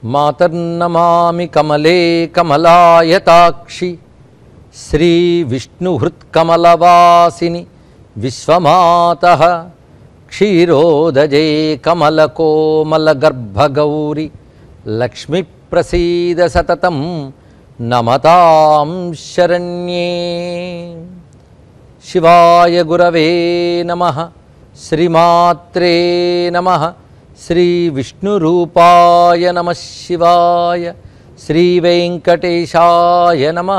మాతర్నమామి కమలే కమలాయతాక్షి శ్రీవిష్ణుహృత్కమలవాసిని విశ్వమాత క్షీరోదజే కమలకోమలగర్భగౌరి లక్ష్మీప్రసీద సతతం నమతాం శరణ్యే శివాయ గురవే నమ శ్రీమాత్రే నమ శ్రీ విష్ణురూపాయ నమ శివాయ శ్రీ వెంకటేశాయ నమ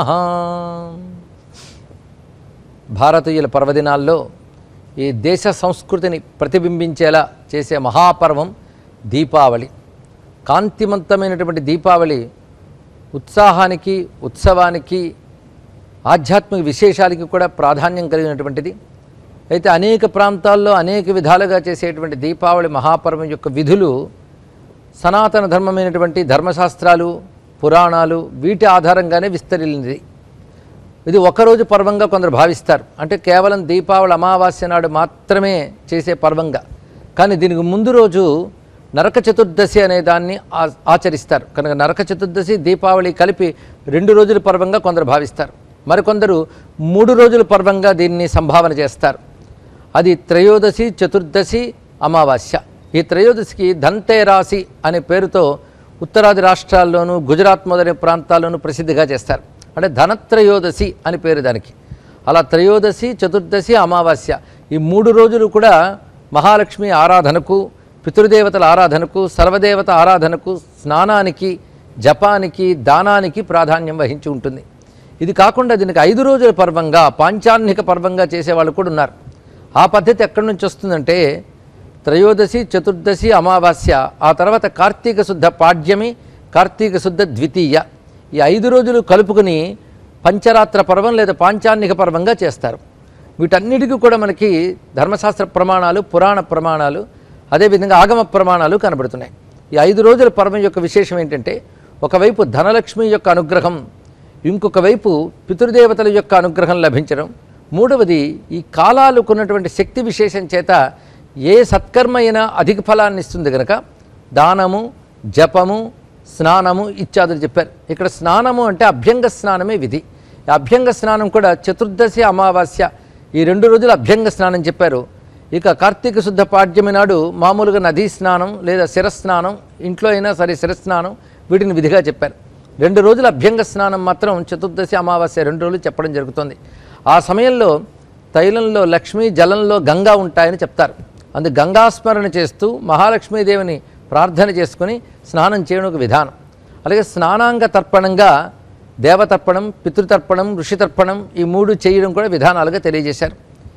భారతీయుల పర్వదినాల్లో ఈ దేశ సంస్కృతిని ప్రతిబింబించేలా చేసే మహాపర్వం దీపావళి కాంతిమంతమైనటువంటి దీపావళి ఉత్సాహానికి ఉత్సవానికి ఆధ్యాత్మిక విశేషాలకి కూడా ప్రాధాన్యం కలిగినటువంటిది అయితే అనేక ప్రాంతాల్లో అనేక విధాలుగా చేసేటువంటి దీపావళి మహాపర్వం యొక్క విధులు సనాతన ధర్మమైనటువంటి ధర్మశాస్త్రాలు పురాణాలు వీటి ఆధారంగానే విస్తరించింది ఇది ఒకరోజు పర్వంగా కొందరు భావిస్తారు అంటే కేవలం దీపావళి అమావాస్య నాడు మాత్రమే చేసే పర్వంగా కానీ దీనికి ముందు రోజు నరక చతుర్దశి అనే దాన్ని ఆ- ఆచరిస్తారు కనుక నరక చతుర్దశి దీపావళి కలిపి రెండు రోజుల పర్వంగా కొందరు భావిస్తారు మరికొందరు మూడు రోజుల పర్వంగా దీన్ని సంభావన చేస్తారు అది త్రయోదశి చతుర్దశి అమావాస్య ఈ త్రయోదశికి ధన్తేరాసి అనే పేరుతో ఉత్తరాది రాష్ట్రాల్లోనూ గుజరాత్ మొదలైన ప్రాంతాల్లోనూ ప్రసిద్ధిగా చేస్తారు అంటే ధనత్రయోదశి అని పేరు దానికి అలా త్రయోదశి చతుర్దశి అమావాస్య ఈ మూడు రోజులు కూడా మహాలక్ష్మి ఆరాధనకు పితృదేవతల ఆరాధనకు సర్వదేవత ఆరాధనకు స్నానానికి జపానికి దానానికి ప్రాధాన్యం వహించి ఉంటుంది ఇది కాకుండా దీనికి ఐదు రోజుల పర్వంగా పాంచాన్నిక పర్వంగా చేసేవాళ్ళు కూడా ఉన్నారు ఆ పద్ధతి ఎక్కడి నుంచి వస్తుందంటే త్రయోదశి చతుర్దశి అమావాస్య ఆ తర్వాత కార్తీక శుద్ధ పాడ్యమి కార్తీక శుద్ధ ద్వితీయ ఈ ఐదు రోజులు కలుపుకుని పంచరాత్ర పర్వం లేదా పాంచాన్నిక పర్వంగా చేస్తారు వీటన్నిటికీ కూడా మనకి ధర్మశాస్త్ర ప్రమాణాలు పురాణ ప్రమాణాలు అదేవిధంగా ఆగమ ప్రమాణాలు కనబడుతున్నాయి ఈ ఐదు రోజుల పర్వం యొక్క విశేషం ఏంటంటే ఒకవైపు ధనలక్ష్మి యొక్క అనుగ్రహం ఇంకొక వైపు పితృదేవతల యొక్క అనుగ్రహం లభించడం మూడవది ఈ కాలాలకు ఉన్నటువంటి శక్తి విశేషం చేత ఏ సత్కర్మ అయినా అధిక ఫలాన్ని ఇస్తుంది కనుక దానము జపము స్నానము ఇత్యాదులు చెప్పారు ఇక్కడ స్నానము అంటే అభ్యంగ స్నానమే విధి ఈ అభ్యంగ స్నానం కూడా చతుర్దశి అమావాస్య ఈ రెండు రోజులు అభ్యంగ స్నానం చెప్పారు ఇక కార్తీక శుద్ధ పాడ్యమి నాడు మామూలుగా నదీ స్నానం లేదా శిరస్నానం ఇంట్లో అయినా సరే శిరస్నానం వీటిని విధిగా చెప్పారు రెండు రోజుల అభ్యంగ స్నానం మాత్రం చతుర్దశి అమావాస్య రెండు రోజులు చెప్పడం జరుగుతుంది ఆ సమయంలో తైలంలో లక్ష్మి జలంలో గంగా ఉంటాయని చెప్తారు అందు గంగాస్మరణ చేస్తూ మహాలక్ష్మీదేవిని ప్రార్థన చేసుకుని స్నానం చేయడం ఒక విధానం అలాగే స్నానాంగ తర్పణంగా దేవతర్పణం పితృతర్పణం ఋషితర్పణం ఈ మూడు చేయడం కూడా విధానాలుగా తెలియజేశారు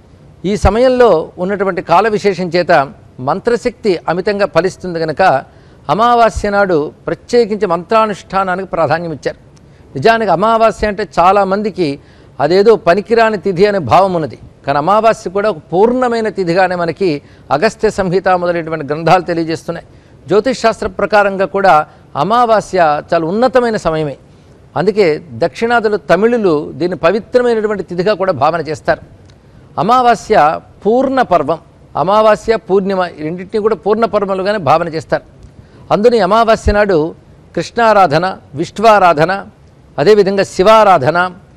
ఈ సమయంలో ఉన్నటువంటి కాల విశేషం చేత మంత్రశక్తి అమితంగా ఫలిస్తుంది కనుక అమావాస్య నాడు ప్రత్యేకించి మంత్రానుష్ఠానానికి ప్రాధాన్యం ఇచ్చారు నిజానికి అమావాస్య అంటే చాలామందికి అదేదో పనికిరాని తిథి అనే భావం ఉన్నది కానీ అమావాస్య కూడా ఒక పూర్ణమైన తిథిగానే మనకి అగస్త్య సంహిత మొదలైనటువంటి గ్రంథాలు తెలియజేస్తున్నాయి జ్యోతిష్ శాస్త్ర ప్రకారంగా కూడా అమావాస్య చాలా ఉన్నతమైన సమయమే అందుకే దక్షిణాదులు తమిళులు దీన్ని పవిత్రమైనటువంటి తిథిగా కూడా భావన చేస్తారు అమావాస్య పూర్ణ పర్వం అమావాస్య పూర్ణిమ ఈ రెండింటినీ కూడా పూర్ణ పర్వములుగానే భావన చేస్తారు అందుని అమావాస్య నాడు కృష్ణారాధన విష్ణువారాధన అదేవిధంగా శివారాధన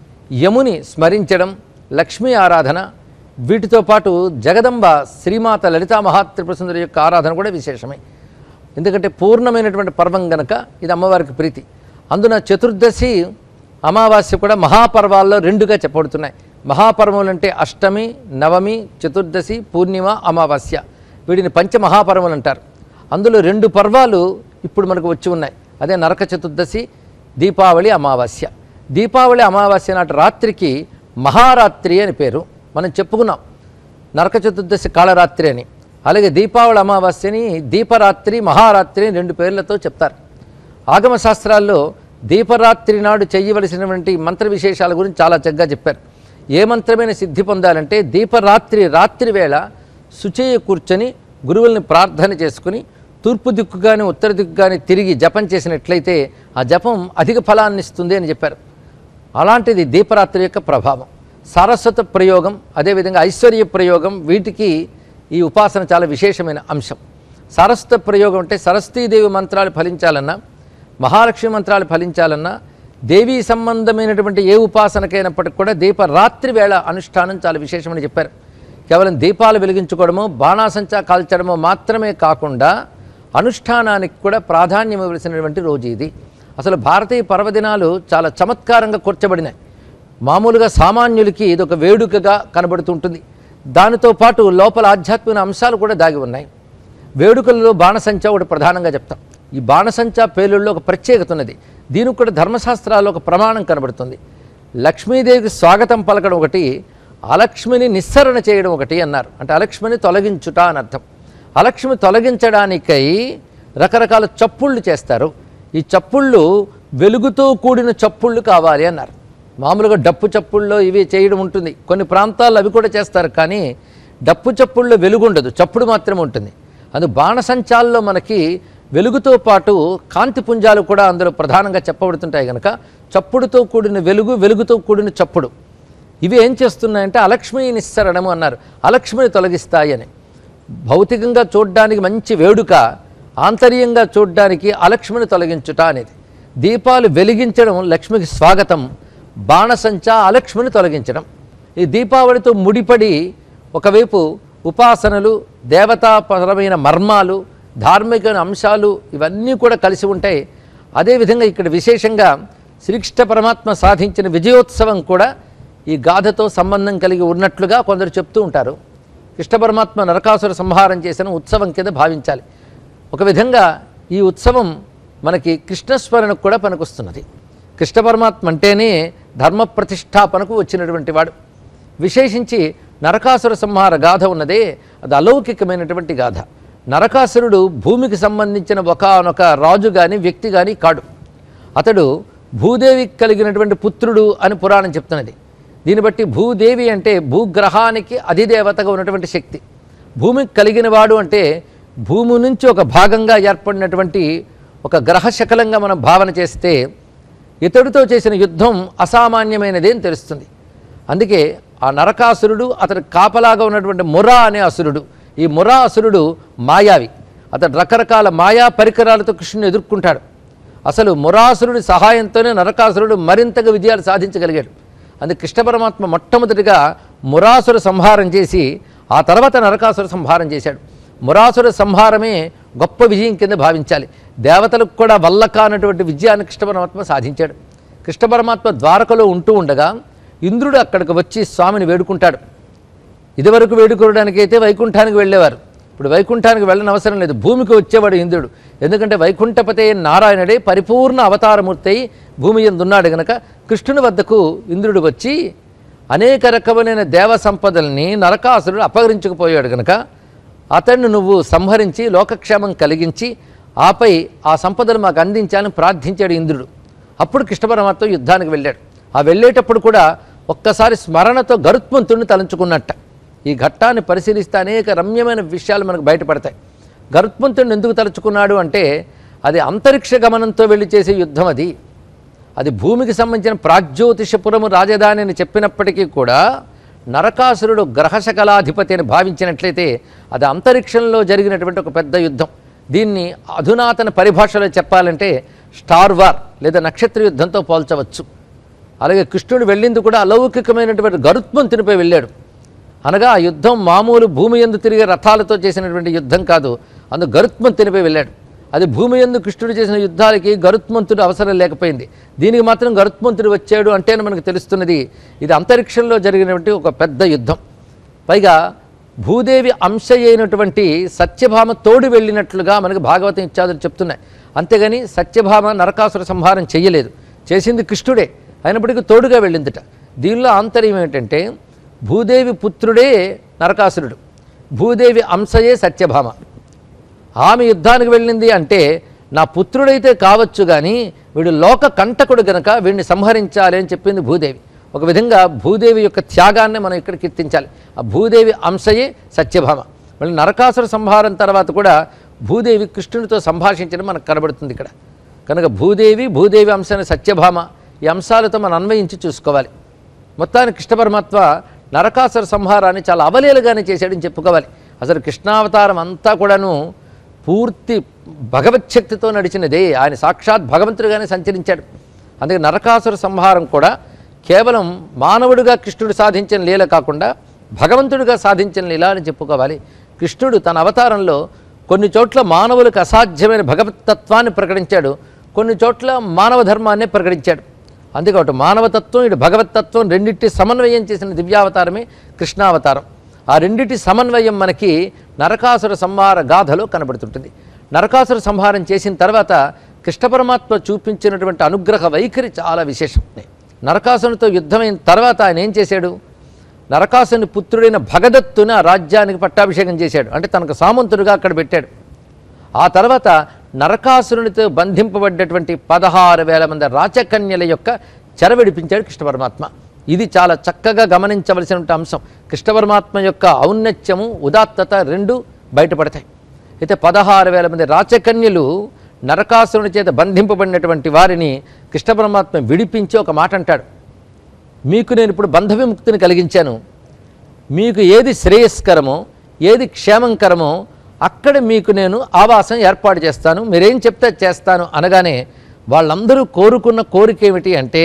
యముని స్మరించడం లక్ష్మీ ఆరాధన వీటితో పాటు జగదంబ శ్రీమాత లలితా మహాత్రిపురసుందరి యొక్క ఆరాధన కూడా విశేషమే ఎందుకంటే పూర్ణమైనటువంటి పర్వం గనక ఇది అమ్మవారికి ప్రీతి అందున చతుర్దశి అమావాస్య కూడా మహాపర్వాల్లో రెండుగా చెప్పబడుతున్నాయి మహాపర్వములు అంటే అష్టమి నవమి చతుర్దశి పూర్ణిమ అమావాస్య వీటిని పంచమహాపర్వములు అంటారు అందులో రెండు పర్వాలు ఇప్పుడు మనకు వచ్చి ఉన్నాయి అదే నరక చతుర్దశి దీపావళి అమావాస్య దీపావళి అమావాస్య నాటి రాత్రికి మహారాత్రి అని పేరు మనం చెప్పుకున్నాం నరక చతుర్దశి కాళరాత్రి అని అలాగే దీపావళి అమావాస్యని దీపరాత్రి మహారాత్రి అని రెండు పేర్లతో చెప్తారు ఆగమ శాస్త్రాల్లో దీపరాత్రి నాడు చేయవలసినటువంటి మంత్ర విశేషాల గురించి చాలా చక్కగా చెప్పారు ఏ మంత్రమైన సిద్ధి పొందాలంటే దీపరాత్రి రాత్రి వేళ శుచేయ కూర్చొని గురువుల్ని ప్రార్థన చేసుకుని తూర్పు దిక్కు కానీ ఉత్తర దిక్కు కానీ తిరిగి జపం చేసినట్లయితే ఆ జపం అధిక ఫలాన్ని ఇస్తుంది అని చెప్పారు అలాంటిది దీపరాత్రి యొక్క ప్రభావం సారస్వత ప్రయోగం అదేవిధంగా ఐశ్వర్య ప్రయోగం వీటికి ఈ ఉపాసన చాలా విశేషమైన అంశం సారస్వత ప్రయోగం అంటే సరస్వతీదేవి మంత్రాలు ఫలించాలన్నా మహాలక్ష్మి మంత్రాలు ఫలించాలన్నా దేవీ సంబంధమైనటువంటి ఏ ఉపాసనకైనప్పటికి కూడా దీపరాత్రి వేళ అనుష్ఠానం చాలా విశేషమని చెప్పారు కేవలం దీపాలు వెలిగించుకోవడమో బాణాసంచా కాల్చడమో మాత్రమే కాకుండా అనుష్ఠానానికి కూడా ప్రాధాన్యం ఇవ్వవలసినటువంటి రోజు ఇది అసలు భారతీయ పర్వదినాలు చాలా చమత్కారంగా కూర్చబడినాయి మామూలుగా సామాన్యులకి ఇది ఒక వేడుకగా కనబడుతుంటుంది దానితో పాటు లోపల ఆధ్యాత్మిక అంశాలు కూడా దాగి ఉన్నాయి వేడుకల్లో బాణసంచా ఒకటి ప్రధానంగా చెప్తాం ఈ బాణసంచా పేలుల్లో ఒక ప్రత్యేకత ఉన్నది దీనికి కూడా ధర్మశాస్త్రాల్లో ఒక ప్రమాణం కనబడుతుంది లక్ష్మీదేవికి స్వాగతం పలకడం ఒకటి అలక్ష్మిని నిస్సరణ చేయడం ఒకటి అన్నారు అంటే అలక్ష్మిని తొలగించుట అని అర్థం అలక్ష్మి తొలగించడానికై రకరకాల చప్పుళ్ళు చేస్తారు ఈ చప్పుళ్ళు వెలుగుతో కూడిన చప్పుళ్ళు కావాలి అన్నారు మామూలుగా డప్పు చప్పుల్లో ఇవి చేయడం ఉంటుంది కొన్ని ప్రాంతాల్లో అవి కూడా చేస్తారు కానీ డప్పు చప్పుల్లో వెలుగు ఉండదు చప్పుడు మాత్రమే ఉంటుంది అందు బాణసంచాల్లో మనకి వెలుగుతో పాటు కాంతి పుంజాలు కూడా అందులో ప్రధానంగా చెప్పబడుతుంటాయి కనుక చప్పుడుతో కూడిన వెలుగు వెలుగుతో కూడిన చప్పుడు ఇవి ఏం చేస్తున్నాయంటే అలక్ష్మి నిస్సరణము అన్నారు అలక్ష్మిని తొలగిస్తాయి అని భౌతికంగా చూడ్డానికి మంచి వేడుక ఆంతర్యంగా చూడ్డానికి అలక్ష్మిని తొలగించుట అనేది దీపాలు వెలిగించడం లక్ష్మికి స్వాగతం బాణసంచా అలక్ష్మిని తొలగించడం ఈ దీపావళితో ముడిపడి ఒకవైపు ఉపాసనలు దేవతాపరమైన మర్మాలు ధార్మిక అంశాలు ఇవన్నీ కూడా కలిసి ఉంటాయి అదేవిధంగా ఇక్కడ విశేషంగా శ్రీకృష్ణ పరమాత్మ సాధించిన విజయోత్సవం కూడా ఈ గాథతో సంబంధం కలిగి ఉన్నట్లుగా కొందరు చెప్తూ ఉంటారు కృష్ణ పరమాత్మ నరకాసుర సంహారం చేసిన ఉత్సవం కింద భావించాలి ఒక విధంగా ఈ ఉత్సవం మనకి కృష్ణస్మరణకు కూడా పనికొస్తున్నది కృష్ణ పరమాత్మ అంటేనే ధర్మ ప్రతిష్టాపనకు వచ్చినటువంటి వాడు విశేషించి నరకాసుర సంహార గాథ ఉన్నదే అది అలౌకికమైనటువంటి గాథ నరకాసురుడు భూమికి సంబంధించిన ఒకనొక రాజు కానీ వ్యక్తి కానీ కాడు అతడు భూదేవికి కలిగినటువంటి పుత్రుడు అని పురాణం చెప్తున్నది దీన్ని బట్టి భూదేవి అంటే భూగ్రహానికి అధిదేవతగా ఉన్నటువంటి శక్తి భూమికి కలిగిన వాడు అంటే భూమి నుంచి ఒక భాగంగా ఏర్పడినటువంటి ఒక గ్రహ శకలంగా మనం భావన చేస్తే ఇతడితో చేసిన యుద్ధం అసామాన్యమైనది అని తెలుస్తుంది అందుకే ఆ నరకాసురుడు అతడు కాపలాగా ఉన్నటువంటి మురా అనే అసురుడు ఈ మురా అసురుడు మాయావి అతడు రకరకాల మాయా పరికరాలతో కృష్ణుని ఎదుర్కొంటాడు అసలు మురాసురుడి సహాయంతోనే నరకాసురుడు మరింతగా విజయాలు సాధించగలిగాడు అందుకే కృష్ణ పరమాత్మ మొట్టమొదటిగా మురాసుర సంహారం చేసి ఆ తర్వాత నరకాసుర సంహారం చేశాడు మురాసుర సంహారమే గొప్ప విజయం కింద భావించాలి దేవతలకు కూడా వల్ల కానటువంటి విజయాన్ని కృష్ణ పరమాత్మ సాధించాడు కృష్ణ పరమాత్మ ద్వారకలో ఉంటూ ఉండగా ఇంద్రుడు అక్కడికి వచ్చి స్వామిని వేడుకుంటాడు ఇదివరకు వేడుకోవడానికి అయితే వైకుంఠానికి వెళ్ళేవారు ఇప్పుడు వైకుంఠానికి వెళ్ళని అవసరం లేదు భూమికి వచ్చేవాడు ఇంద్రుడు ఎందుకంటే వైకుంఠపతే నారాయణుడే పరిపూర్ణ అవతారమూర్తి అయి భూమి ఎందున్నాడు గనక కృష్ణుని వద్దకు ఇంద్రుడు వచ్చి అనేక రకమైన దేవ సంపదల్ని నరకాసురుడు అపహరించుకుపోయాడు గనక అతన్ని నువ్వు సంహరించి లోకక్షేమం కలిగించి ఆపై ఆ సంపదలు మాకు అందించాలని ప్రార్థించాడు ఇంద్రుడు అప్పుడు కృష్ణ పరమాత్మ యుద్ధానికి వెళ్ళాడు ఆ వెళ్ళేటప్పుడు కూడా ఒక్కసారి స్మరణతో గరుత్మంతుడిని తలంచుకున్నట్ట ఈ ఘట్టాన్ని పరిశీలిస్తే అనేక రమ్యమైన విషయాలు మనకు బయటపడతాయి గరుత్మంతుడిని ఎందుకు తలుచుకున్నాడు అంటే అది అంతరిక్ష గమనంతో వెళ్ళి చేసే యుద్ధం అది అది భూమికి సంబంధించిన ప్రాగ్జ్యోతిషపురము రాజధాని అని చెప్పినప్పటికీ కూడా నరకాసురుడు గ్రహశకలాధిపతి అని భావించినట్లయితే అది అంతరిక్షంలో జరిగినటువంటి ఒక పెద్ద యుద్ధం దీన్ని అధునాతన పరిభాషలో చెప్పాలంటే స్టార్ వార్ లేదా నక్షత్ర యుద్ధంతో పోల్చవచ్చు అలాగే కృష్ణుడు వెళ్ళింది కూడా అలౌకికమైనటువంటి గరుత్మంతునిపై వెళ్ళాడు అనగా ఆ యుద్ధం మామూలు భూమి ఎందు తిరిగే రథాలతో చేసినటువంటి యుద్ధం కాదు అందు గరుత్మంతునిపై వెళ్ళాడు అది భూమి ఎందు కృష్ణుడు చేసిన యుద్ధాలకి గరుత్మంతుడు అవసరం లేకపోయింది దీనికి మాత్రం గరుత్మంతుడు వచ్చాడు అంటేనే మనకు తెలుస్తున్నది ఇది అంతరిక్షంలో జరిగినటువంటి ఒక పెద్ద యుద్ధం పైగా భూదేవి అంశ అయినటువంటి సత్యభామ తోడు వెళ్ళినట్లుగా మనకు భాగవతం ఇత్యాదులు చెప్తున్నాయి అంతేగాని సత్యభామ నరకాసుర సంహారం చెయ్యలేదు చేసింది కృష్ణుడే అయినప్పటికీ తోడుగా వెళ్ళిందిట దీనిలో ఆంతర్యం ఏంటంటే భూదేవి పుత్రుడే నరకాసురుడు భూదేవి అంశయే సత్యభామ ఆమె యుద్ధానికి వెళ్ళింది అంటే నా పుత్రుడైతే కావచ్చు కానీ వీడు లోక కంటకుడు గనక వీడిని సంహరించాలి అని చెప్పింది భూదేవి ఒక విధంగా భూదేవి యొక్క త్యాగాన్ని మనం ఇక్కడ కీర్తించాలి ఆ భూదేవి అంశయే సత్యభామ మళ్ళీ నరకాసుర సంహారం తర్వాత కూడా భూదేవి కృష్ణునితో సంభాషించడం మనకు కనబడుతుంది ఇక్కడ కనుక భూదేవి భూదేవి అంశాన్ని సత్యభామ ఈ అంశాలతో మనం అన్వయించి చూసుకోవాలి మొత్తానికి కృష్ణ పరమాత్మ నరకాసుర సంహారాన్ని చాలా అవలేలుగానే చేశాడని చెప్పుకోవాలి అసలు కృష్ణావతారం అంతా కూడాను పూర్తి భగవచ్ఛక్తితో నడిచినదే ఆయన సాక్షాత్ భగవంతుడిగానే సంచరించాడు అందుకే నరకాసుర సంహారం కూడా కేవలం మానవుడిగా కృష్ణుడు సాధించిన లీల కాకుండా భగవంతుడిగా సాధించిన లీల అని చెప్పుకోవాలి కృష్ణుడు తన అవతారంలో కొన్ని చోట్ల మానవులకు అసాధ్యమైన భగవతత్వాన్ని ప్రకటించాడు కొన్ని చోట్ల మానవ ధర్మాన్ని ప్రకటించాడు అందుకే ఒకటి మానవతత్వం ఇటు భగవతత్వం రెండింటి సమన్వయం చేసిన దివ్యావతారమే కృష్ణావతారం ఆ రెండిటి సమన్వయం మనకి నరకాసుర సంహార గాథలో కనబడుతుంటుంది నరకాసుర సంహారం చేసిన తర్వాత కృష్ణ పరమాత్మ చూపించినటువంటి అనుగ్రహ వైఖరి చాలా విశేషం నరకాసునితో యుద్ధమైన తర్వాత ఆయన ఏం చేశాడు నరకాసుని పుత్రుడైన భగదత్తుని ఆ రాజ్యానికి పట్టాభిషేకం చేశాడు అంటే తనకు సామంతుడిగా అక్కడ పెట్టాడు ఆ తర్వాత నరకాసురునితో బంధింపబడ్డటువంటి పదహారు వేల మంది రాచకన్యల యొక్క చెర విడిపించాడు కృష్ణ పరమాత్మ ఇది చాలా చక్కగా గమనించవలసిన అంశం కృష్ణ పరమాత్మ యొక్క ఔన్నత్యము ఉదాత్తత రెండు బయటపడతాయి అయితే పదహారు వేల మంది రాచకన్యలు నరకాసురుని చేత బంధింపబడినటువంటి వారిని కృష్ణ పరమాత్మ విడిపించి ఒక మాట అంటాడు మీకు నేను ఇప్పుడు బంధ విముక్తిని కలిగించాను మీకు ఏది శ్రేయస్కరమో ఏది క్షేమంకరమో అక్కడ మీకు నేను ఆవాసం ఏర్పాటు చేస్తాను మీరేం చెప్తే అది చేస్తాను అనగానే వాళ్ళందరూ కోరుకున్న కోరిక ఏమిటి అంటే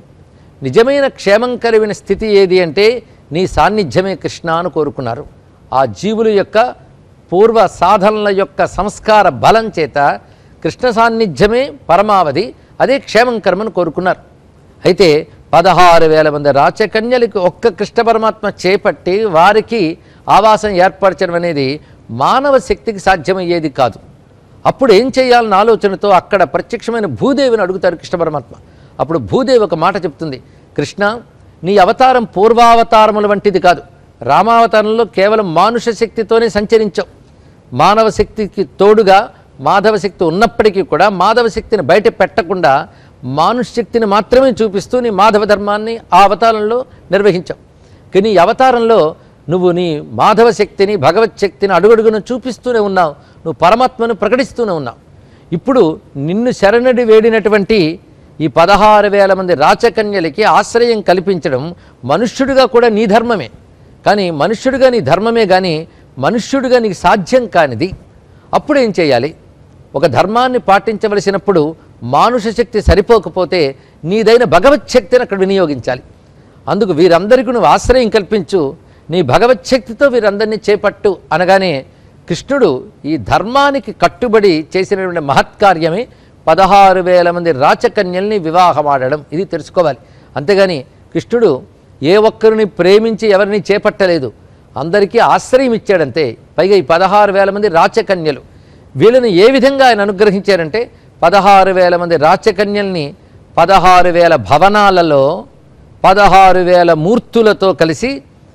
నిజమైన క్షేమంకరమైన స్థితి ఏది అంటే నీ సాన్నిధ్యమే కృష్ణ అని కోరుకున్నారు ఆ జీవుల యొక్క పూర్వ సాధనల యొక్క సంస్కార బలం చేత కృష్ణ సాన్నిధ్యమే పరమావధి అదే క్షేమంకరమని కోరుకున్నారు అయితే పదహారు వేల మంది రాచకన్యలకు ఒక్క కృష్ణ పరమాత్మ చేపట్టి వారికి ఆవాసం ఏర్పరచడం అనేది మానవ శక్తికి సాధ్యమయ్యేది కాదు అప్పుడు ఏం చేయాలన్న ఆలోచనతో అక్కడ ప్రత్యక్షమైన భూదేవిని అడుగుతారు కృష్ణ పరమాత్మ అప్పుడు భూదేవి ఒక మాట చెప్తుంది కృష్ణ నీ అవతారం పూర్వావతారముల వంటిది కాదు రామావతారంలో కేవలం మానుష శక్తితోనే సంచరించావు మానవ శక్తికి తోడుగా మాధవ శక్తి ఉన్నప్పటికీ కూడా మాధవ శక్తిని బయట పెట్టకుండా మానుష శక్తిని మాత్రమే చూపిస్తూ నీ మాధవ ధర్మాన్ని ఆ అవతారంలో నిర్వహించావు కానీ ఈ అవతారంలో నువ్వు నీ మాధవ శక్తిని భగవత్ శక్తిని అడుగడుగున చూపిస్తూనే ఉన్నావు నువ్వు పరమాత్మను ప్రకటిస్తూనే ఉన్నావు ఇప్పుడు నిన్ను శరణడి వేడినటువంటి ఈ పదహారు వేల మంది రాచకన్యలకి ఆశ్రయం కల్పించడం మనుష్యుడిగా కూడా నీ ధర్మమే కానీ మనుష్యుడిగా నీ ధర్మమే కానీ మనుష్యుడిగా నీకు సాధ్యం కానిది అప్పుడు ఏం చేయాలి ఒక ధర్మాన్ని పాటించవలసినప్పుడు మానుష శక్తి సరిపోకపోతే నీదైన భగవత్ శక్తిని అక్కడ వినియోగించాలి అందుకు వీరందరికీ నువ్వు ఆశ్రయం కల్పించు నీ భగవత్ శక్తితో వీరందరినీ చేపట్టు అనగానే కృష్ణుడు ఈ ధర్మానికి కట్టుబడి చేసినటువంటి మహత్కార్యమే పదహారు వేల మంది రాచకన్యల్ని వివాహమాడడం ఇది తెలుసుకోవాలి అంతేగాని కృష్ణుడు ఏ ఒక్కరిని ప్రేమించి ఎవరిని చేపట్టలేదు అందరికీ ఆశ్రయం ఇచ్చాడంతే పైగా ఈ పదహారు వేల మంది రాచకన్యలు వీళ్ళని ఏ విధంగా ఆయన అనుగ్రహించారంటే పదహారు వేల మంది రాచకన్యల్ని పదహారు వేల భవనాలలో పదహారు వేల మూర్తులతో కలిసి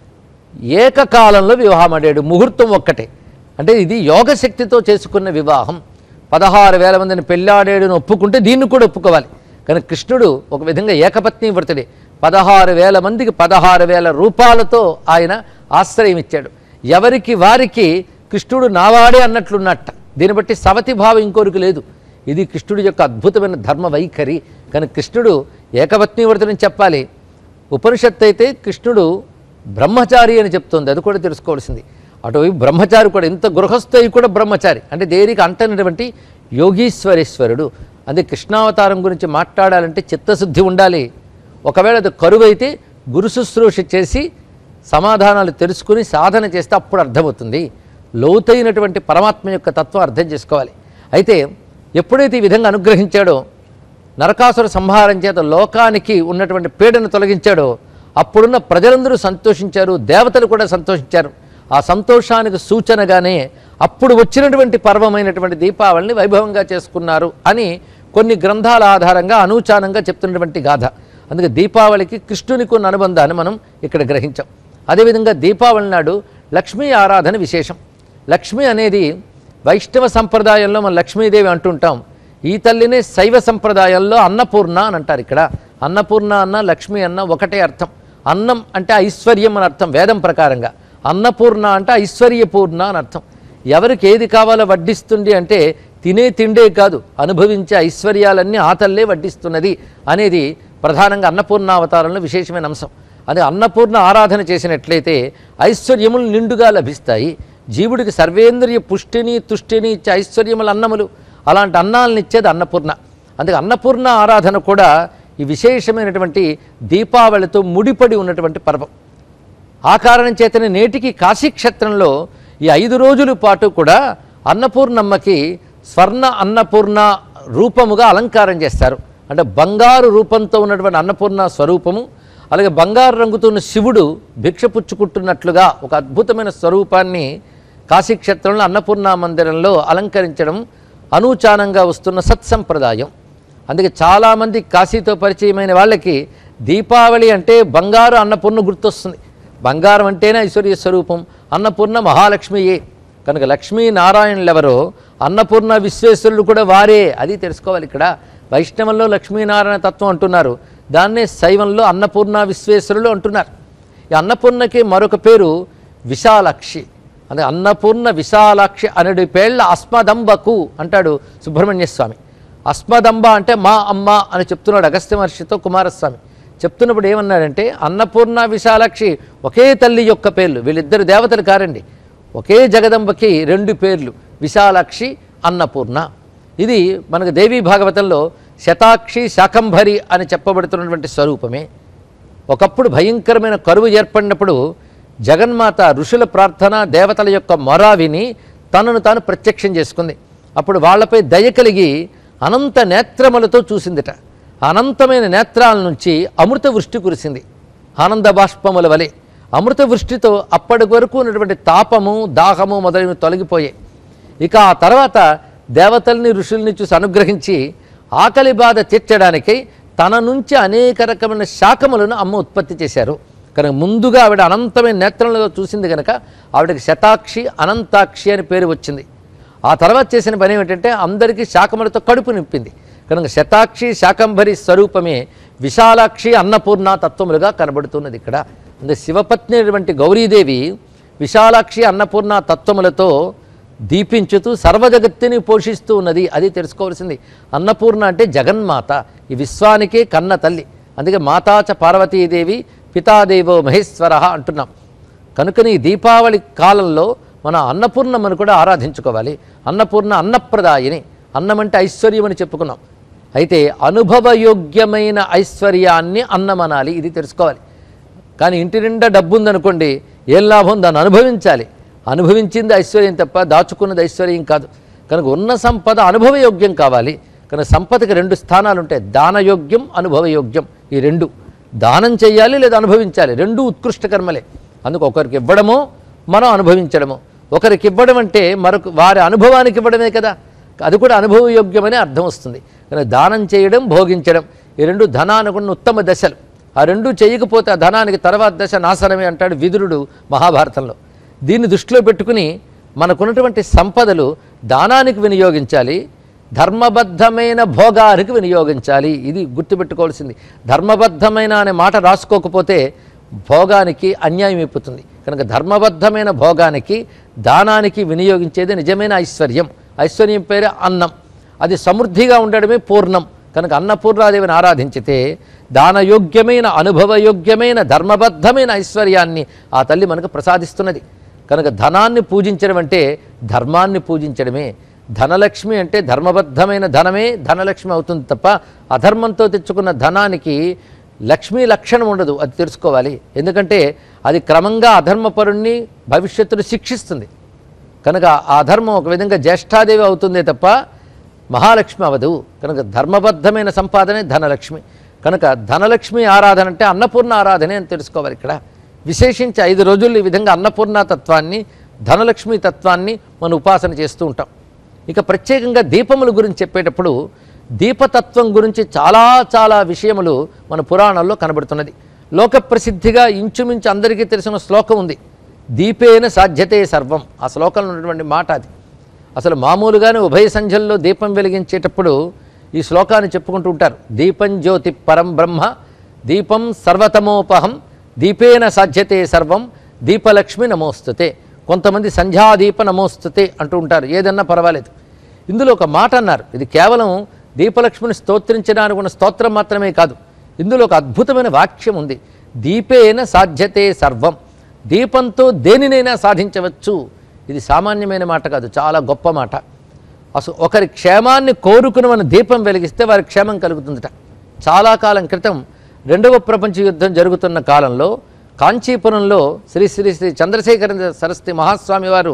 ఏకకాలంలో వివాహం ఆడాడు ముహూర్తం ఒక్కటే అంటే ఇది యోగశక్తితో చేసుకున్న వివాహం పదహారు వేల మందిని పెళ్ళాడేడును ఒప్పుకుంటే దీన్ని కూడా ఒప్పుకోవాలి కానీ కృష్ణుడు ఒక విధంగా ఏకపత్ని వ్రతుడే పదహారు వేల మందికి పదహారు వేల రూపాలతో ఆయన ఆశ్రయం ఇచ్చాడు ఎవరికి వారికి కృష్ణుడు నావాడే అన్నట్లున్నట్ట దీన్ని బట్టి సవతి భావం ఇంకోరికి లేదు ఇది కృష్ణుడి యొక్క అద్భుతమైన ధర్మ వైఖరి కానీ కృష్ణుడు ఏకపత్ని వ్రతుడని చెప్పాలి ఉపనిషత్తు అయితే కృష్ణుడు బ్రహ్మచారి అని చెప్తుంది అది కూడా తెలుసుకోవాల్సింది అటువైపు బ్రహ్మచారి కూడా ఇంత గృహస్థయి కూడా బ్రహ్మచారి అంటే దేనికి అంటనటువంటి యోగీశ్వరేశ్వరుడు అదే కృష్ణావతారం గురించి మాట్లాడాలంటే చిత్తశుద్ధి ఉండాలి ఒకవేళ అది కరువైతే గురు శుశ్రూష చేసి సమాధానాలు తెలుసుకుని సాధన చేస్తే అప్పుడు అర్థమవుతుంది లోతైనటువంటి పరమాత్మ యొక్క తత్వం అర్థం చేసుకోవాలి అయితే ఎప్పుడైతే ఈ విధంగా అనుగ్రహించాడో నరకాసుర సంహారం చేత లోకానికి ఉన్నటువంటి పీడను తొలగించాడో అప్పుడున్న ప్రజలందరూ సంతోషించారు దేవతలు కూడా సంతోషించారు ఆ సంతోషానికి సూచనగానే అప్పుడు వచ్చినటువంటి పర్వమైనటువంటి దీపావళిని వైభవంగా చేసుకున్నారు అని కొన్ని గ్రంథాల ఆధారంగా అనూచానంగా చెప్తున్నటువంటి గాథ అందుకే దీపావళికి కృష్ణునికి ఉన్న అనుబంధాన్ని మనం ఇక్కడ గ్రహించాం అదేవిధంగా దీపావళి నాడు లక్ష్మీ ఆరాధన విశేషం లక్ష్మి అనేది వైష్ణవ సంప్రదాయంలో మనం లక్ష్మీదేవి అంటుంటాం ఈ తల్లినే శైవ సంప్రదాయంలో అన్నపూర్ణ అని అంటారు ఇక్కడ అన్నపూర్ణ అన్న లక్ష్మి అన్న ఒకటే అర్థం అన్నం అంటే ఐశ్వర్యం అని అర్థం వేదం ప్రకారంగా అన్నపూర్ణ అంటే ఐశ్వర్యపూర్ణ అని అర్థం ఎవరికి ఏది కావాలో వడ్డిస్తుంది అంటే తినే తిండే కాదు అనుభవించే ఐశ్వర్యాలన్నీ ఆ తల్లే వడ్డిస్తున్నది అనేది ప్రధానంగా అన్నపూర్ణ అవతారంలో విశేషమైన అంశం అది అన్నపూర్ణ ఆరాధన చేసినట్లయితే ఐశ్వర్యములు నిండుగా లభిస్తాయి జీవుడికి సర్వేంద్రియ పుష్టిని తుష్టిని ఇచ్చే ఐశ్వర్యముల అన్నములు అలాంటి అన్నాలను ఇచ్చేది అన్నపూర్ణ అందుకే అన్నపూర్ణ ఆరాధన కూడా ఈ విశేషమైనటువంటి దీపావళితో ముడిపడి ఉన్నటువంటి పర్వం ఆ కారణం చేతనే నేటికి కాశీక్షేత్రంలో ఈ ఐదు రోజుల పాటు కూడా అన్నపూర్ణమ్మకి స్వర్ణ అన్నపూర్ణ రూపముగా అలంకారం చేస్తారు అంటే బంగారు రూపంతో ఉన్నటువంటి అన్నపూర్ణ స్వరూపము అలాగే బంగారు రంగుతో ఉన్న శివుడు భిక్ష పుచ్చుకుంటున్నట్లుగా ఒక అద్భుతమైన స్వరూపాన్ని కాశీక్షేత్రంలో అన్నపూర్ణ మందిరంలో అలంకరించడం అనూచానంగా వస్తున్న సత్సంప్రదాయం అందుకే చాలామంది కాశీతో పరిచయమైన వాళ్ళకి దీపావళి అంటే బంగారు అన్నపూర్ణ గుర్తొస్తుంది బంగారం అంటేనే ఐశ్వర్య స్వరూపం అన్నపూర్ణ మహాలక్ష్మియే కనుక లక్ష్మీ నారాయణులు ఎవరో అన్నపూర్ణ విశ్వేశ్వరులు కూడా వారే అది తెలుసుకోవాలి ఇక్కడ వైష్ణవంలో లక్ష్మీనారాయణ తత్వం అంటున్నారు దాన్నే శైవంలో అన్నపూర్ణ విశ్వేశ్వరులు అంటున్నారు ఈ అన్నపూర్ణకి మరొక పేరు విశాలాక్షి అంటే అన్నపూర్ణ విశాలాక్షి అనడి పేళ్ల అస్మదంబకు అంటాడు సుబ్రహ్మణ్య స్వామి అస్మదంబ అంటే మా అమ్మ అని చెప్తున్నాడు అగస్త్య మహర్షితో కుమారస్వామి చెప్తున్నప్పుడు ఏమన్నాడంటే అన్నపూర్ణ విశాలాక్షి ఒకే తల్లి యొక్క పేర్లు వీళ్ళిద్దరు దేవతలు కారండి ఒకే జగదంబకి రెండు పేర్లు విశాలాక్షి అన్నపూర్ణ ఇది మనకు దేవీ భాగవతంలో శతాక్షి శాకంభరి అని చెప్పబడుతున్నటువంటి స్వరూపమే ఒకప్పుడు భయంకరమైన కరువు ఏర్పడినప్పుడు జగన్మాత ఋషుల ప్రార్థన దేవతల యొక్క మొర విని తనను తాను ప్రత్యక్షం చేసుకుంది అప్పుడు వాళ్ళపై దయ కలిగి అనంత నేత్రములతో చూసిందిట అనంతమైన నేత్రాల నుంచి అమృత వృష్టి కురిసింది ఆనంద బాష్పముల వలె అమృత వృష్టితో అప్పటి వరకు ఉన్నటువంటి తాపము దాహము మొదలైనవి తొలగిపోయాయి ఇక ఆ తర్వాత దేవతల్ని ఋషుల్ని చూసి అనుగ్రహించి ఆకలి బాధ తీర్చడానికై తన నుంచి అనేక రకమైన శాఖములను అమ్మ ఉత్పత్తి చేశారు కనుక ముందుగా ఆవిడ అనంతమైన నేత్రంలో చూసింది కనుక ఆవిడకి శతాక్షి అనంతాక్షి అని పేరు వచ్చింది ఆ తర్వాత చేసిన పని ఏమిటంటే అందరికీ శాకములతో కడుపు నింపింది కనుక శతాక్షి శాకంభరి స్వరూపమే విశాలాక్షి అన్నపూర్ణ తత్వములుగా కనబడుతున్నది ఇక్కడ అంటే శివపత్ని అయినటువంటి గౌరీదేవి విశాలాక్షి అన్నపూర్ణ తత్వములతో దీపించుతూ సర్వజగత్తుని పోషిస్తూ ఉన్నది అది తెలుసుకోవాల్సింది అన్నపూర్ణ అంటే జగన్మాత ఈ విశ్వానికే కన్న తల్లి అందుకే మాతాచ పార్వతీదేవి పితాదేవో మహేశ్వర అంటున్నాం కనుకని ఈ దీపావళి కాలంలో మన అన్నపూర్ణమ్మను కూడా ఆరాధించుకోవాలి అన్నపూర్ణ అన్నప్రదాయిని అన్నం అంటే ఐశ్వర్యం అని చెప్పుకున్నాం అయితే అనుభవయోగ్యమైన ఐశ్వర్యాన్ని అన్నమనాలి ఇది తెలుసుకోవాలి కానీ ఇంటి నిండా డబ్బు ఉందనుకోండి ఏం లాభం దాన్ని అనుభవించాలి అనుభవించింది ఐశ్వర్యం తప్ప దాచుకున్నది ఐశ్వర్యం కాదు కనుక ఉన్న సంపద అనుభవయోగ్యం కావాలి కనుక సంపదకి రెండు స్థానాలు ఉంటాయి దానయోగ్యం అనుభవయోగ్యం ఈ రెండు దానం చేయాలి లేదా అనుభవించాలి రెండు ఉత్కృష్ట కర్మలే అందుకు ఒకరికి ఇవ్వడమో మనం అనుభవించడము ఒకరికి ఇవ్వడం అంటే మరొక వారి అనుభవానికి ఇవ్వడమే కదా అది కూడా అనుభవయోగ్యమని అర్థం వస్తుంది కానీ దానం చేయడం భోగించడం ఈ రెండు ధనానుకున్న ఉత్తమ దశలు ఆ రెండు చేయకపోతే ఆ ధనానికి తర్వాత దశ నాశనమే అంటాడు విదురుడు మహాభారతంలో దీన్ని దృష్టిలో పెట్టుకుని మనకున్నటువంటి సంపదలు దానానికి వినియోగించాలి ధర్మబద్ధమైన భోగానికి వినియోగించాలి ఇది గుర్తుపెట్టుకోవాల్సింది ధర్మబద్ధమైన అనే మాట రాసుకోకపోతే భోగానికి అన్యాయం అయిపోతుంది కనుక ధర్మబద్ధమైన భోగానికి దానానికి వినియోగించేది నిజమైన ఐశ్వర్యం ఐశ్వర్యం పేరే అన్నం అది సమృద్ధిగా ఉండడమే పూర్ణం కనుక అన్నపూర్ణాదేవిని ఆరాధించితే దానయోగ్యమైన అనుభవయోగ్యమైన ధర్మబద్ధమైన ఐశ్వర్యాన్ని ఆ తల్లి మనకు ప్రసాదిస్తున్నది కనుక ధనాన్ని పూజించడం అంటే ధర్మాన్ని పూజించడమే ధనలక్ష్మి అంటే ధర్మబద్ధమైన ధనమే ధనలక్ష్మి అవుతుంది తప్ప అధర్మంతో తెచ్చుకున్న ధనానికి లక్ష్మీ లక్షణం ఉండదు అది తెలుసుకోవాలి ఎందుకంటే అది క్రమంగా అధర్మపరుణ్ణి భవిష్యత్తును శిక్షిస్తుంది కనుక ఆ ధర్మం ఒక విధంగా జ్యేష్ఠాదేవి అవుతుందే తప్ప మహాలక్ష్మి అవదు కనుక ధర్మబద్ధమైన సంపాదనే ధనలక్ష్మి కనుక ధనలక్ష్మి ఆరాధన అంటే అన్నపూర్ణ ఆరాధనే అని తెలుసుకోవాలి ఇక్కడ విశేషించి ఐదు రోజులు ఈ విధంగా అన్నపూర్ణ తత్వాన్ని ధనలక్ష్మి తత్వాన్ని మనం ఉపాసన చేస్తూ ఉంటాం ఇక ప్రత్యేకంగా దీపముల గురించి చెప్పేటప్పుడు దీపతత్వం గురించి చాలా చాలా విషయములు మన పురాణాల్లో కనబడుతున్నది లోక ప్రసిద్ధిగా ఇంచుమించు అందరికీ తెలిసిన శ్లోకం ఉంది దీపేన సాధ్యతే సర్వం ఆ శ్లోకంలో ఉన్నటువంటి మాట అది అసలు మామూలుగానే ఉభయ సంధ్యల్లో దీపం వెలిగించేటప్పుడు ఈ శ్లోకాన్ని చెప్పుకుంటూ ఉంటారు దీపం జ్యోతి పరం బ్రహ్మ దీపం సర్వతమోపహం దీపేన సాధ్యతే సర్వం దీపలక్ష్మి నమోస్తుతే కొంతమంది సంధ్యాదీప నమోస్తుతే అంటూ ఉంటారు ఏదన్నా పర్వాలేదు ఇందులో ఒక మాట అన్నారు ఇది కేవలం దీపలక్ష్మిని స్తోత్రించడానికి ఉన్న స్తోత్రం మాత్రమే కాదు ఇందులో ఒక అద్భుతమైన వాక్యం ఉంది దీపేన సాధ్యతే సర్వం దీపంతో దేనినైనా సాధించవచ్చు ఇది సామాన్యమైన మాట కాదు చాలా గొప్ప మాట అసలు ఒకరి క్షేమాన్ని కోరుకుని మన దీపం వెలిగిస్తే వారి క్షేమం కలుగుతుందట చాలా కాలం క్రితం రెండవ ప్రపంచ యుద్ధం జరుగుతున్న కాలంలో కాంచీపురంలో శ్రీ శ్రీ శ్రీ చంద్రశేఖర సరస్వతి మహాస్వామి వారు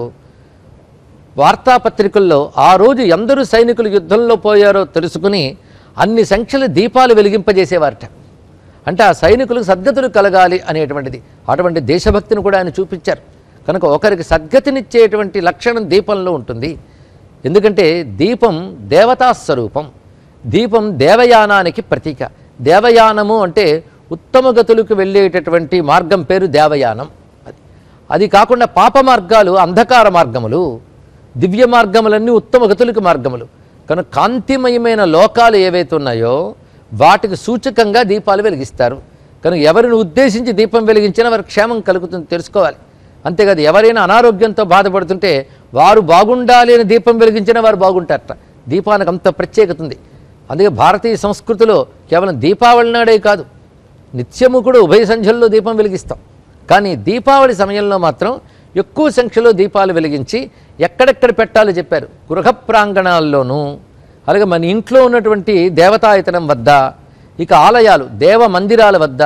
వార్తాపత్రికల్లో ఆ రోజు ఎందరు సైనికులు యుద్ధంలో పోయారో తెలుసుకుని అన్ని సంఖ్యల దీపాలు వెలిగింపజేసేవారట అంటే ఆ సైనికులకు సద్గతులు కలగాలి అనేటువంటిది అటువంటి దేశభక్తిని కూడా ఆయన చూపించారు కనుక ఒకరికి సద్గతినిచ్చేటువంటి లక్షణం దీపంలో ఉంటుంది ఎందుకంటే దీపం దేవతా స్వరూపం దీపం దేవయానానికి ప్రతీక దేవయానము అంటే ఉత్తమ గతులకు వెళ్ళేటటువంటి మార్గం పేరు దేవయానం అది అది కాకుండా పాప మార్గాలు అంధకార మార్గములు దివ్య మార్గములన్నీ ఉత్తమ గతులకు మార్గములు కనుక కాంతిమయమైన లోకాలు ఏవైతే ఉన్నాయో వాటికి సూచకంగా దీపాలు వెలిగిస్తారు కనుక ఎవరిని ఉద్దేశించి దీపం వెలిగించినా వారి క్షేమం కలుగుతుంది తెలుసుకోవాలి అంతేకాదు ఎవరైనా అనారోగ్యంతో బాధపడుతుంటే వారు బాగుండాలి అని దీపం వెలిగించినా వారు బాగుంటారట దీపానికి అంత ప్రత్యేకత ఉంది అందుకే భారతీయ సంస్కృతిలో కేవలం దీపావళి నాడే కాదు నిత్యము కూడా ఉభయ సంధ్యల్లో దీపం వెలిగిస్తాం కానీ దీపావళి సమయంలో మాత్రం ఎక్కువ సంఖ్యలో దీపాలు వెలిగించి ఎక్కడెక్కడ పెట్టాలో చెప్పారు గృహ ప్రాంగణాల్లోనూ అలాగే మన ఇంట్లో ఉన్నటువంటి దేవతాయతనం వద్ద ఇక ఆలయాలు దేవ మందిరాల వద్ద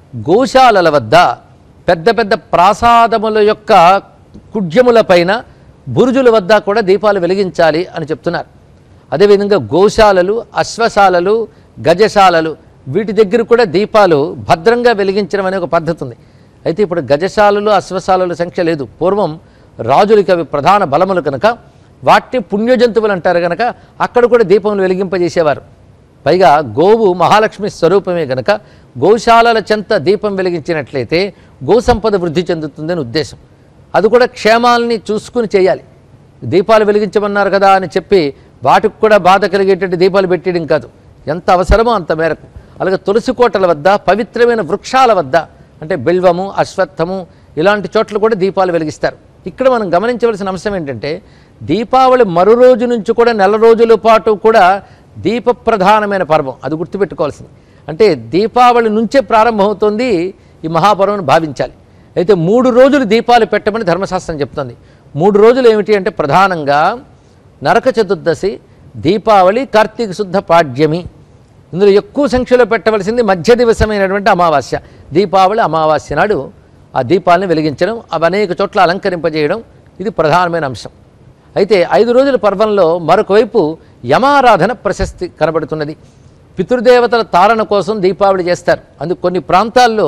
గోశాలల వద్ద పెద్ద పెద్ద ప్రాసాదముల యొక్క కుడ్యములపైన బురుజుల వద్ద కూడా దీపాలు వెలిగించాలి అని చెప్తున్నారు అదేవిధంగా గోశాలలు అశ్వశాలలు గజశాలలు వీటి దగ్గర కూడా దీపాలు భద్రంగా వెలిగించడం అనే ఒక పద్ధతి ఉంది అయితే ఇప్పుడు గజశాలలు అశ్వశాలల సంఖ్య లేదు పూర్వం రాజులకి అవి ప్రధాన బలములు కనుక వాటిని పుణ్యజంతువులు అంటారు కనుక అక్కడ కూడా దీపములు వెలిగింపజేసేవారు పైగా గోవు మహాలక్ష్మి స్వరూపమే గనక గోశాలల చెంత దీపం వెలిగించినట్లయితే గోసంపద వృద్ధి చెందుతుందని ఉద్దేశం అది కూడా క్షేమాలని చూసుకుని చేయాలి దీపాలు వెలిగించమన్నారు కదా అని చెప్పి వాటికి కూడా బాధ కలిగేటట్టు దీపాలు పెట్టేయడం కాదు ఎంత అవసరమో అంత మేరకు అలాగే తులసి కోటల వద్ద పవిత్రమైన వృక్షాల వద్ద అంటే బిల్వము అశ్వత్థము ఇలాంటి చోట్ల కూడా దీపాలు వెలిగిస్తారు ఇక్కడ మనం గమనించవలసిన అంశం ఏంటంటే దీపావళి మరో రోజు నుంచి కూడా నెల రోజుల పాటు కూడా దీప ప్రధానమైన పర్వం అది గుర్తుపెట్టుకోవాల్సింది అంటే దీపావళి నుంచే ప్రారంభమవుతుంది ఈ మహాపర్వం భావించాలి అయితే మూడు రోజులు దీపాలు పెట్టమని ధర్మశాస్త్రం చెప్తుంది మూడు రోజులు ఏమిటి అంటే ప్రధానంగా నరక చతుర్దశి దీపావళి కార్తీక శుద్ధ పాడ్యమి ఇందులో ఎక్కువ సంఖ్యలో పెట్టవలసింది మధ్య దివసమైనటువంటి అమావాస్య దీపావళి అమావాస్య నాడు ఆ దీపాలను వెలిగించడం అవి అనేక చోట్ల అలంకరింపజేయడం ఇది ప్రధానమైన అంశం అయితే ఐదు రోజుల పర్వంలో మరొక వైపు యమారాధన ప్రశస్తి కనబడుతున్నది పితృదేవతల తారణ కోసం దీపావళి చేస్తారు అందుకు కొన్ని ప్రాంతాల్లో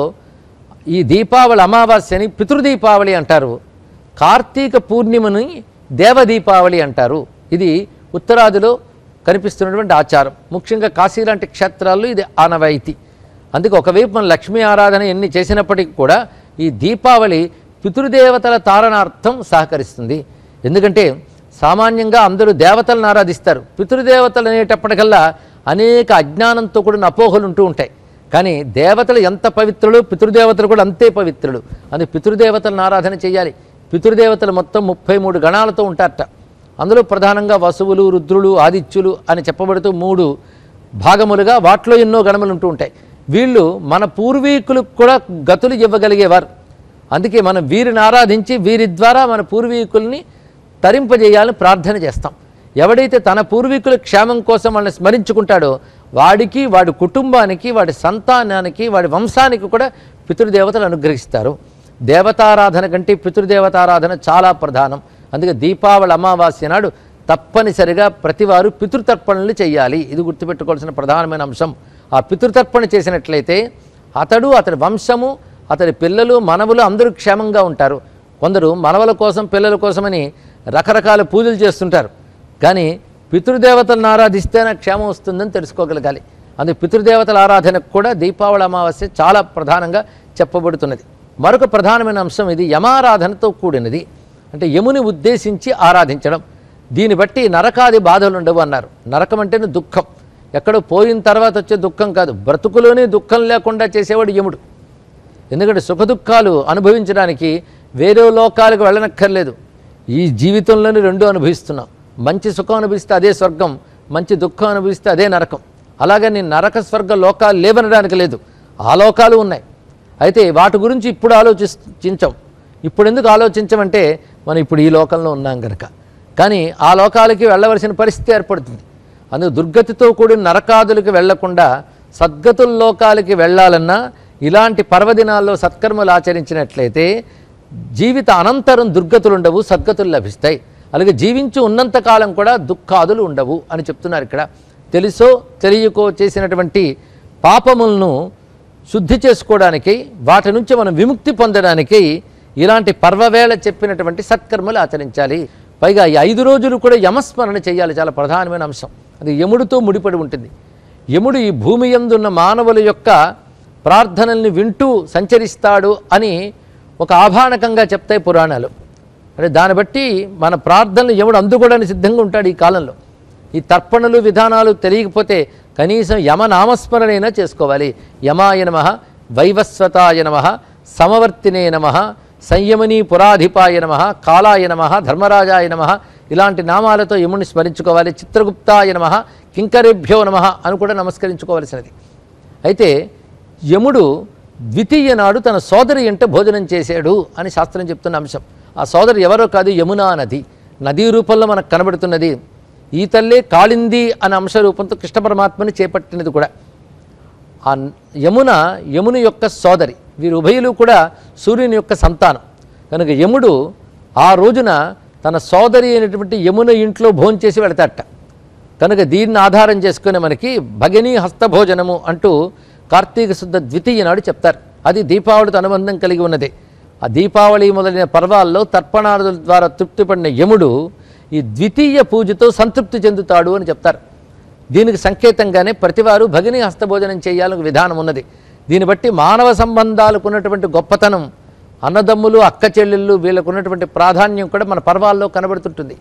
ఈ దీపావళి అమావాస్యని పితృదీపావళి అంటారు కార్తీక పూర్ణిమని దేవదీపావళి అంటారు ఇది ఉత్తరాదిలో కనిపిస్తున్నటువంటి ఆచారం ముఖ్యంగా కాశీ లాంటి క్షేత్రాల్లో ఇది ఆనవాయితీ అందుకే ఒకవైపు మన లక్ష్మీ ఆరాధన ఎన్ని చేసినప్పటికీ కూడా ఈ దీపావళి పితృదేవతల తారణార్థం సహకరిస్తుంది ఎందుకంటే సామాన్యంగా అందరూ దేవతలను ఆరాధిస్తారు పితృదేవతలు అనేటప్పటికల్లా అనేక అజ్ఞానంతో కూడిన అపోహలు ఉంటూ ఉంటాయి కానీ దేవతలు ఎంత పవిత్రులు పితృదేవతలు కూడా అంతే పవిత్రులు అందుకే పితృదేవతలను ఆరాధన చేయాలి పితృదేవతలు మొత్తం ముప్పై మూడు గణాలతో ఉంటారట అందులో ప్రధానంగా వసువులు రుద్రులు ఆదిత్యులు అని చెప్పబడుతూ మూడు భాగములుగా వాటిలో ఎన్నో గణములు ఉంటూ ఉంటాయి వీళ్ళు మన పూర్వీకులకు కూడా గతులు ఇవ్వగలిగేవారు అందుకే మనం వీరిని ఆరాధించి వీరి ద్వారా మన పూర్వీకుల్ని తరింపజేయాలని ప్రార్థన చేస్తాం ఎవడైతే తన పూర్వీకుల క్షేమం కోసం వాళ్ళని స్మరించుకుంటాడో వాడికి వాడి కుటుంబానికి వాడి సంతానానికి వాడి వంశానికి కూడా పితృదేవతలు అనుగ్రహిస్తారు దేవతారాధన కంటే పితృదేవతారాధన చాలా ప్రధానం అందుకే దీపావళి అమావాస్య నాడు తప్పనిసరిగా ప్రతివారు పితృతర్పణలు చేయాలి ఇది గుర్తుపెట్టుకోవాల్సిన ప్రధానమైన అంశం ఆ పితృతర్పణ చేసినట్లయితే అతడు అతడి వంశము అతడి పిల్లలు మనవులు అందరూ క్షేమంగా ఉంటారు కొందరు మనవల కోసం పిల్లల కోసమని రకరకాల పూజలు చేస్తుంటారు కానీ పితృదేవతలను ఆరాధిస్తే నాకు క్షేమం వస్తుందని తెలుసుకోగలగాలి అందుకే పితృదేవతల ఆరాధనకు కూడా దీపావళి అమావాస్య చాలా ప్రధానంగా చెప్పబడుతున్నది మరొక ప్రధానమైన అంశం ఇది యమారాధనతో కూడినది అంటే యముని ఉద్దేశించి ఆరాధించడం దీన్ని బట్టి నరకాది బాధలు ఉండవు అన్నారు నరకం అంటేనే దుఃఖం ఎక్కడో పోయిన తర్వాత వచ్చే దుఃఖం కాదు బ్రతుకులోనే దుఃఖం లేకుండా చేసేవాడు యముడు ఎందుకంటే సుఖదుఖాలు అనుభవించడానికి వేరే లోకాలకు వెళ్ళనక్కర్లేదు ఈ జీవితంలోనే రెండు అనుభవిస్తున్నాం మంచి సుఖం అనుభవిస్తే అదే స్వర్గం మంచి దుఃఖం అనుభవిస్తే అదే నరకం అలాగని నరక స్వర్గ లోకాలు లేవనడానికి లేదు ఆ లోకాలు ఉన్నాయి అయితే వాటి గురించి ఇప్పుడు ఆలోచించం ఇప్పుడు ఎందుకు ఆలోచించమంటే మనం ఇప్పుడు ఈ లోకంలో ఉన్నాం కనుక కానీ ఆ లోకాలకి వెళ్ళవలసిన పరిస్థితి ఏర్పడుతుంది అందుకు దుర్గతితో కూడిన నరకాదులకు వెళ్లకుండా సద్గతుల లోకాలకి వెళ్ళాలన్నా ఇలాంటి పర్వదినాల్లో సత్కర్మలు ఆచరించినట్లయితే జీవిత అనంతరం దుర్గతులు ఉండవు సద్గతులు లభిస్తాయి అలాగే జీవించి ఉన్నంతకాలం కూడా దుఃఖాదులు ఉండవు అని చెప్తున్నారు ఇక్కడ తెలుసో తెలియకో చేసినటువంటి పాపములను శుద్ధి చేసుకోవడానికి వాటి నుంచి మనం విముక్తి పొందడానికి ఇలాంటి పర్వవేళ చెప్పినటువంటి సత్కర్మలు ఆచరించాలి పైగా ఈ ఐదు రోజులు కూడా యమస్మరణ చేయాలి చాలా ప్రధానమైన అంశం అది యముడితో ముడిపడి ఉంటుంది యముడు ఈ భూమి యందున్న మానవుల యొక్క ప్రార్థనల్ని వింటూ సంచరిస్తాడు అని ఒక ఆభాణకంగా చెప్తాయి పురాణాలు అంటే దాన్ని బట్టి మన ప్రార్థనలు యముడు అందుకోవడానికి సిద్ధంగా ఉంటాడు ఈ కాలంలో ఈ తర్పణలు విధానాలు తెలియకపోతే కనీసం యమనామస్మరణైనా చేసుకోవాలి యమాయ నమ వైవస్వతాయ నమ సమవర్తినే నమ సంయమనీ పురాధిపాయ నమ కాలాయ నమ ధర్మరాజాయ నమ ఇలాంటి నామాలతో యముడిని స్మరించుకోవాలి చిత్రగుప్తాయ నమ కింకరేభ్యో నమ అని కూడా నమస్కరించుకోవలసినది అయితే యముడు ద్వితీయ నాడు తన సోదరి ఎంట భోజనం చేశాడు అని శాస్త్రం చెప్తున్న అంశం ఆ సోదరి ఎవరో కాదు యమునా నది నదీ రూపంలో మనకు కనబడుతున్నది ఈ తల్లే కాళింది అనే అంశ రూపంతో కృష్ణ పరమాత్మని చేపట్టినది కూడా ఆ యమున యముని యొక్క సోదరి వీరు ఉభయులు కూడా సూర్యుని యొక్క సంతానం కనుక యముడు ఆ రోజున తన సోదరి అయినటువంటి యమున ఇంట్లో భోంచేసి వెళతాట కనుక దీన్ని ఆధారం చేసుకుని మనకి భగినీ హస్తభోజనము అంటూ కార్తీక శుద్ధ ద్వితీయ నాడు చెప్తారు అది దీపావళితో అనుబంధం కలిగి ఉన్నది ఆ దీపావళి మొదలైన పర్వాల్లో తర్పణాదుల ద్వారా తృప్తిపడిన యముడు ఈ ద్వితీయ పూజతో సంతృప్తి చెందుతాడు అని చెప్తారు దీనికి సంకేతంగానే ప్రతివారు భగిని హస్తభోజనం చేయాలని విధానం ఉన్నది దీన్ని బట్టి మానవ సంబంధాలకు ఉన్నటువంటి గొప్పతనం అన్నదమ్ములు అక్క చెల్లెళ్ళు వీళ్ళకు ఉన్నటువంటి ప్రాధాన్యం కూడా మన పర్వాల్లో కనబడుతుంటుంది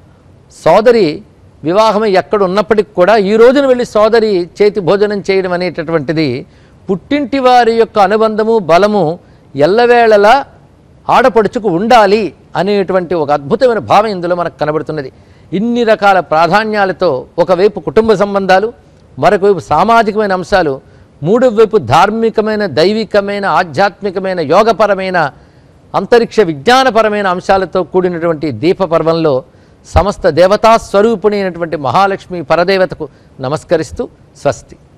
సోదరి వివాహం ఎక్కడ ఉన్నప్పటికి కూడా ఈ రోజున వెళ్ళి సోదరి చేతి భోజనం చేయడం అనేటటువంటిది పుట్టింటి వారి యొక్క అనుబంధము బలము ఎల్లవేళలా ఆడపడుచుకు ఉండాలి అనేటువంటి ఒక అద్భుతమైన భావం ఇందులో మనకు కనబడుతున్నది ఇన్ని రకాల ప్రాధాన్యాలతో ఒకవైపు కుటుంబ సంబంధాలు మరొక వైపు సామాజికమైన అంశాలు మూడో వైపు ధార్మికమైన దైవికమైన ఆధ్యాత్మికమైన యోగపరమైన అంతరిక్ష విజ్ఞానపరమైన అంశాలతో కూడినటువంటి దీప పర్వంలో సమస్త దేవతా స్వరూపిణి అయినటువంటి మహాలక్ష్మి పరదేవతకు నమస్కరిస్తూ స్వస్తి